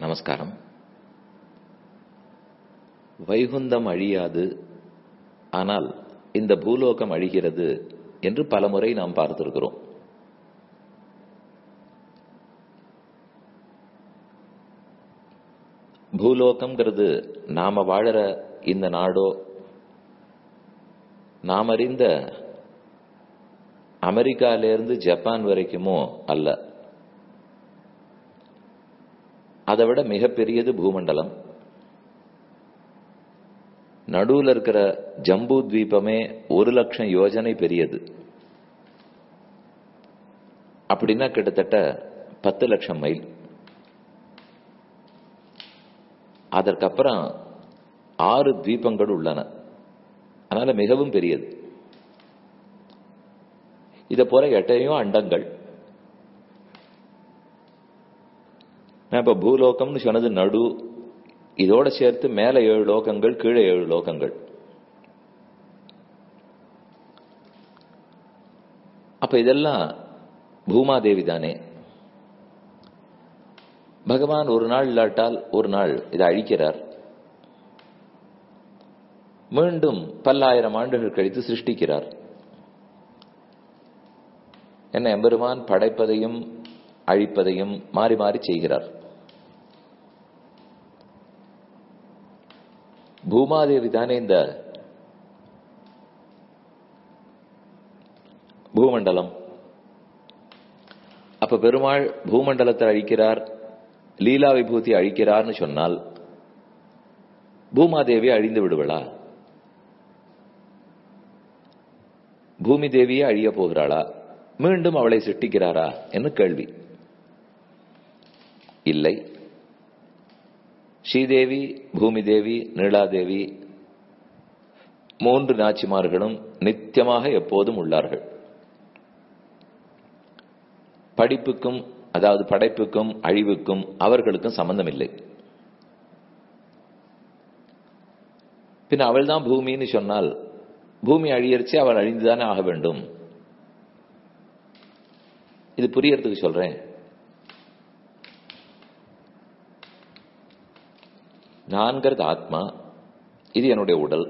நமஸ்காரம் வைகுந்தம் அழியாது ஆனால் இந்த பூலோகம் அழிகிறது என்று பலமுறை நாம் பார்த்திருக்கிறோம் பூலோகம்ங்கிறது நாம வாழற இந்த நாடோ நாம் அறிந்த அமெரிக்காலேருந்து ஜப்பான் வரைக்குமோ அல்ல அதை விட மிகப்பெரியது பூமண்டலம் நடுவில் இருக்கிற ஜம்பு தீபமே ஒரு லட்சம் யோஜனை பெரியது அப்படின்னா கிட்டத்தட்ட பத்து லட்சம் மைல் அதற்கப்புறம் ஆறு தீபங்கள் உள்ளன அதனால மிகவும் பெரியது இதை போல எட்டையும் அண்டங்கள் நான் இப்ப பூலோகம்னு சொன்னது நடு இதோட சேர்த்து மேல ஏழு லோகங்கள் கீழே ஏழு லோகங்கள் அப்ப இதெல்லாம் பூமாதேவி தானே பகவான் ஒரு நாள் இல்லாட்டால் ஒரு நாள் இதை அழிக்கிறார் மீண்டும் பல்லாயிரம் ஆண்டுகள் கழித்து சிருஷ்டிக்கிறார் என்ன எம்பெருமான் படைப்பதையும் அழிப்பதையும் மாறி மாறி செய்கிறார் பூமாதேவி தானே இந்த பூமண்டலம் அப்ப பெருமாள் பூமண்டலத்தை அழிக்கிறார் லீலா விபூதி அழிக்கிறார்னு சொன்னால் பூமாதேவி அழிந்து விடுவளா பூமி தேவியே அழிய போகிறாளா மீண்டும் அவளை சிருஷ்டிக்கிறாரா என்று கேள்வி இல்லை ஸ்ரீதேவி பூமி தேவி நீலாதேவி மூன்று நாச்சிமார்களும் நித்தியமாக எப்போதும் உள்ளார்கள் படிப்புக்கும் அதாவது படைப்புக்கும் அழிவுக்கும் அவர்களுக்கும் சம்பந்தம் இல்லை பின் அவள் தான் பூமின்னு சொன்னால் பூமி அழியரிச்சு அவள் அழிந்துதானே ஆக வேண்டும் இது புரியறதுக்கு சொல்றேன் நான்கிறது ஆத்மா இது என்னுடைய உடல்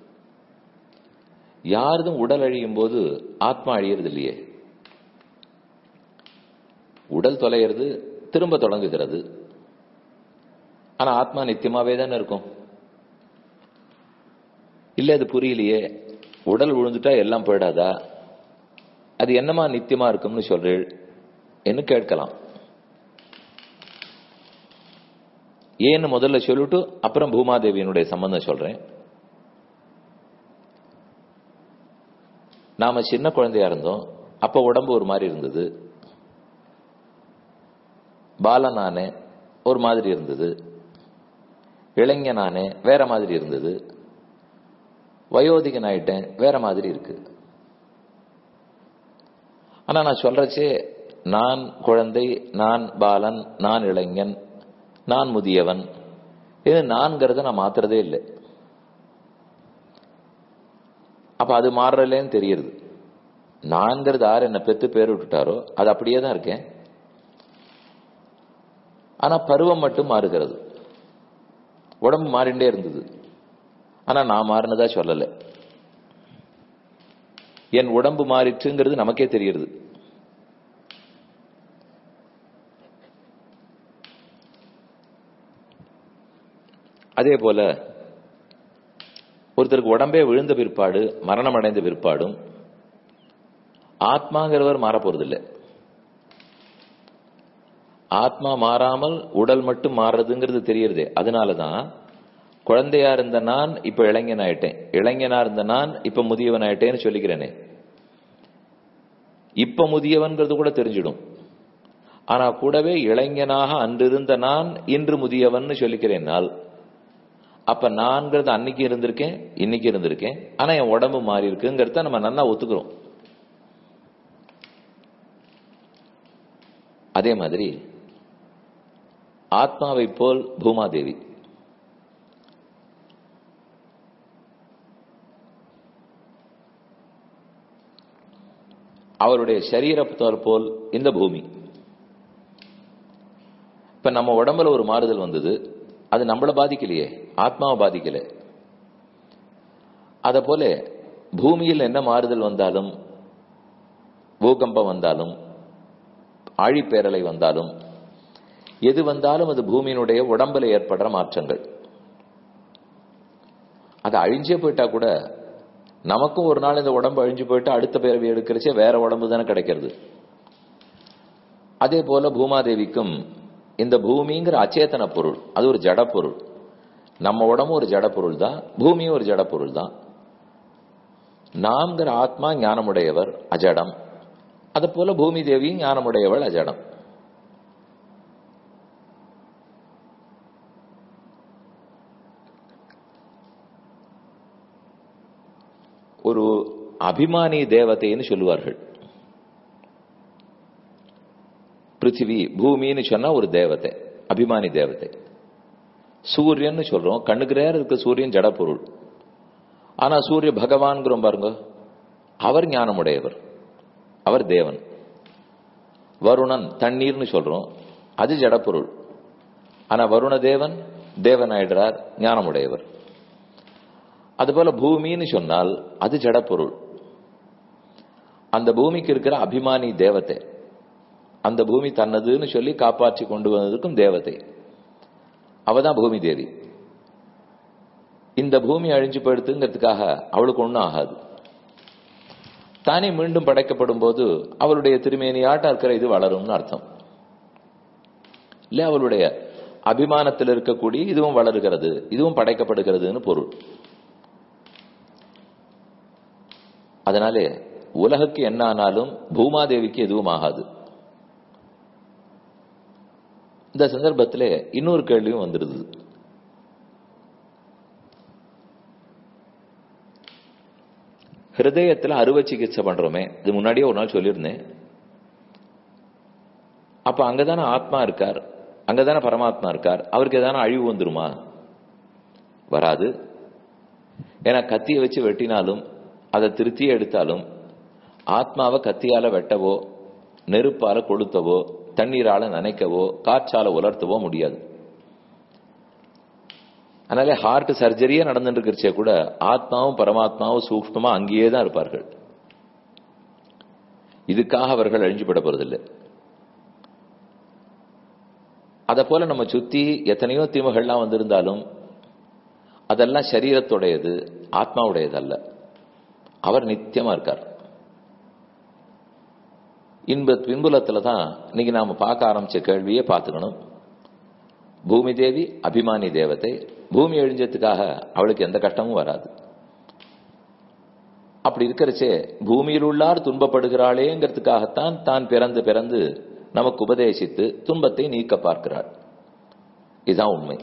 யாரதும் உடல் அழியும் போது ஆத்மா அழியறது இல்லையே உடல் தொலைகிறது திரும்ப தொடங்குகிறது ஆனா ஆத்மா நித்தியமாவே தானே இருக்கும் இல்ல அது புரியலையே உடல் விழுந்துட்டா எல்லாம் போயிடாதா அது என்னமா நித்தியமா இருக்கும்னு சொல்றேள் என்று கேட்கலாம் ஏன்னு முதல்ல சொல்லிட்டு அப்புறம் பூமாதேவியினுடைய சம்பந்தம் சொல்றேன் நாம சின்ன குழந்தையா இருந்தோம் அப்ப உடம்பு ஒரு மாதிரி இருந்தது பாலனானே ஒரு மாதிரி இருந்தது இளைஞனானே வேற மாதிரி இருந்தது வயோதிகன் ஆயிட்டேன் வேற மாதிரி இருக்கு ஆனா நான் சொல்றச்சே நான் குழந்தை நான் பாலன் நான் இளைஞன் நான் முதியவன் இது நான்கிறத நான் மாத்துறதே இல்லை அப்ப அது மாறுறலேன்னு தெரியுது நான்கிறது யார் என்ன பெத்து பேர் விட்டுட்டாரோ அது அப்படியே தான் இருக்கேன் ஆனா பருவம் மட்டும் மாறுகிறது உடம்பு மாறிண்டே இருந்தது ஆனா நான் மாறினதா சொல்லல என் உடம்பு மாறிச்சுங்கிறது நமக்கே தெரியுது அதே போல ஒருத்தருக்கு உடம்பே விழுந்த பிற்பாடு மரணம் அடைந்த பிற்பாடும் ஆத்மாங்கிறவர் மாற போறதில்லை ஆத்மா மாறாமல் உடல் மட்டும் மாறுறதுங்கிறது தெரியறதே அதனாலதான் குழந்தையா இருந்த நான் இப்ப இளைஞன் ஆயிட்டேன் இளைஞனா இருந்த நான் இப்ப முதியவன் ஆயிட்டேன்னு சொல்லிக்கிறேனே இப்ப முதியவன்கிறது கூட தெரிஞ்சிடும் ஆனா கூடவே இளைஞனாக அன்றிருந்த நான் இன்று முதியவன் சொல்லிக்கிறேனால் அப்ப நான்கிறது அன்னைக்கு இருந்திருக்கேன் இன்னைக்கு இருந்திருக்கேன் ஆனா என் உடம்பு மாறி இருக்குங்கிறத நம்ம நல்லா ஒத்துக்கிறோம் அதே மாதிரி ஆத்மாவை போல் பூமாதேவி அவருடைய சரீரத்தால் போல் இந்த பூமி இப்ப நம்ம உடம்புல ஒரு மாறுதல் வந்தது அது நம்மள பாதிக்கலையே ஆத்மாவை பாதிக்கல அத போல பூமியில் என்ன மாறுதல் வந்தாலும் பூகம்பம் வந்தாலும் ஆழிப்பேரலை வந்தாலும் எது வந்தாலும் அது பூமியினுடைய உடம்புல ஏற்படுற மாற்றங்கள் அது அழிஞ்சே போயிட்டா கூட நமக்கும் ஒரு நாள் இந்த உடம்பு அழிஞ்சு போயிட்டு அடுத்த பிறவி எடுக்கிறச்சே வேற உடம்பு தானே கிடைக்கிறது அதே போல பூமாதேவிக்கும் இந்த பூமிங்கிற அச்சேதன பொருள் அது ஒரு ஜட பொருள் நம்ம உடம்பு ஒரு ஜட பொருள் தான் பூமியும் ஒரு ஜட பொருள் தான் நாம்ங்கிற ஆத்மா ஞானமுடையவர் அஜடம் அது போல பூமி தேவியும் ஞானமுடையவள் அஜடம் ஒரு அபிமானி தேவதைன்னு சொல்லுவார்கள் பிருத்திவி பூமின்னு சொன்னா ஒரு தேவதை அபிமானி தேவதை சூரியன் சொல்றோம் கண்ணுக்கு நேரம் இருக்க சூரியன் ஜட பொருள் ஆனா சூரிய பகவான்கிறோம் பாருங்க அவர் ஞானமுடையவர் அவர் தேவன் வருணன் தண்ணீர்னு சொல்றோம் அது ஜடப்பொருள் ஆனா வருண தேவன் தேவன் ஆயிடுறார் ஞானமுடையவர் அதுபோல பூமின்னு சொன்னால் அது ஜடப்பொருள் அந்த பூமிக்கு இருக்கிற அபிமானி தேவதை அந்த பூமி தன்னதுன்னு சொல்லி காப்பாற்றி கொண்டு வந்ததுக்கும் தேவதை அவதான் பூமி தேவி இந்த பூமி அழிஞ்சு போயிடுத்துங்கிறதுக்காக அவளுக்கு ஒன்றும் ஆகாது தானே மீண்டும் படைக்கப்படும் போது அவளுடைய திருமேனியாட்ட இருக்கிற இது வளரும்னு அர்த்தம் இல்ல அவளுடைய அபிமானத்தில் இருக்கக்கூடிய இதுவும் வளருகிறது இதுவும் படைக்கப்படுகிறதுன்னு பொருள் அதனாலே உலகுக்கு என்ன ஆனாலும் பூமாதேவிக்கு எதுவும் ஆகாது இந்த சந்தர்ப்பத்தில் இன்னொரு கேள்வியும் வந்துடுது ஹிருதயத்தில் அறுவை சிகிச்சை பண்றோமே இது முன்னாடியே ஒரு நாள் சொல்லியிருந்தேன் அப்ப அங்கதானே ஆத்மா இருக்கார் அங்கதானே பரமாத்மா இருக்கார் அவருக்கு எதான அழிவு வந்துருமா வராது ஏன்னா கத்தியை வச்சு வெட்டினாலும் அதை திருத்தி எடுத்தாலும் ஆத்மாவை கத்தியால வெட்டவோ நெருப்பால கொளுத்தவோ தண்ணீரால நனைக்கவோ காற்றால உலர்த்தவோ முடியாது அதனால ஹார்ட் சர்ஜரியே நடந்துட்டு இருக்கிறச்சே கூட ஆத்மாவும் பரமாத்மாவும் சூக்ஷ்மமா அங்கேயே தான் இருப்பார்கள் இதுக்காக அவர்கள் அழிஞ்சுபட போறதில்லை அத போல நம்ம சுத்தி எத்தனையோ தீமைகள்லாம் வந்திருந்தாலும் அதெல்லாம் சரீரத்துடையது ஆத்மாவுடையது அல்ல அவர் நித்தியமா இருக்கார் இன்ப பின்புலத்துல தான் இன்னைக்கு நாம பார்க்க ஆரம்பிச்ச கேள்வியே பார்த்துக்கணும் பூமி தேவி அபிமானி தேவதை பூமி அழிஞ்சதுக்காக அவளுக்கு எந்த கஷ்டமும் வராது அப்படி இருக்கிறச்சே பூமியில் உள்ளார் துன்பப்படுகிறாளேங்கிறதுக்காகத்தான் தான் பிறந்து பிறந்து நமக்கு உபதேசித்து துன்பத்தை நீக்க பார்க்கிறாள் இதுதான் உண்மை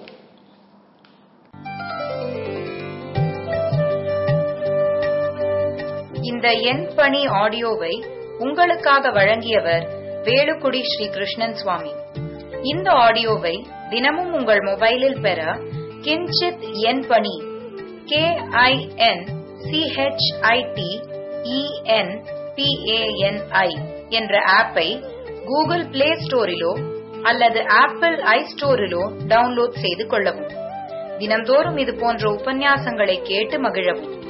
இந்த எண் பணி ஆடியோவை உங்களுக்காக வழங்கியவர் வேலுக்குடி ஸ்ரீ கிருஷ்ணன் சுவாமி இந்த ஆடியோவை தினமும் உங்கள் மொபைலில் பெற கிஞ்சித் எண் பணி கே ஐ என் சிஹெச்ஐடி இஎன் பிஏஎன்ஐ என்ற ஆப்பை கூகுள் பிளே ஸ்டோரிலோ அல்லது ஆப்பிள் ஐ ஸ்டோரிலோ டவுன்லோட் செய்து கொள்ளவும் தினந்தோறும் இது போன்ற உபன்யாசங்களை கேட்டு மகிழவும்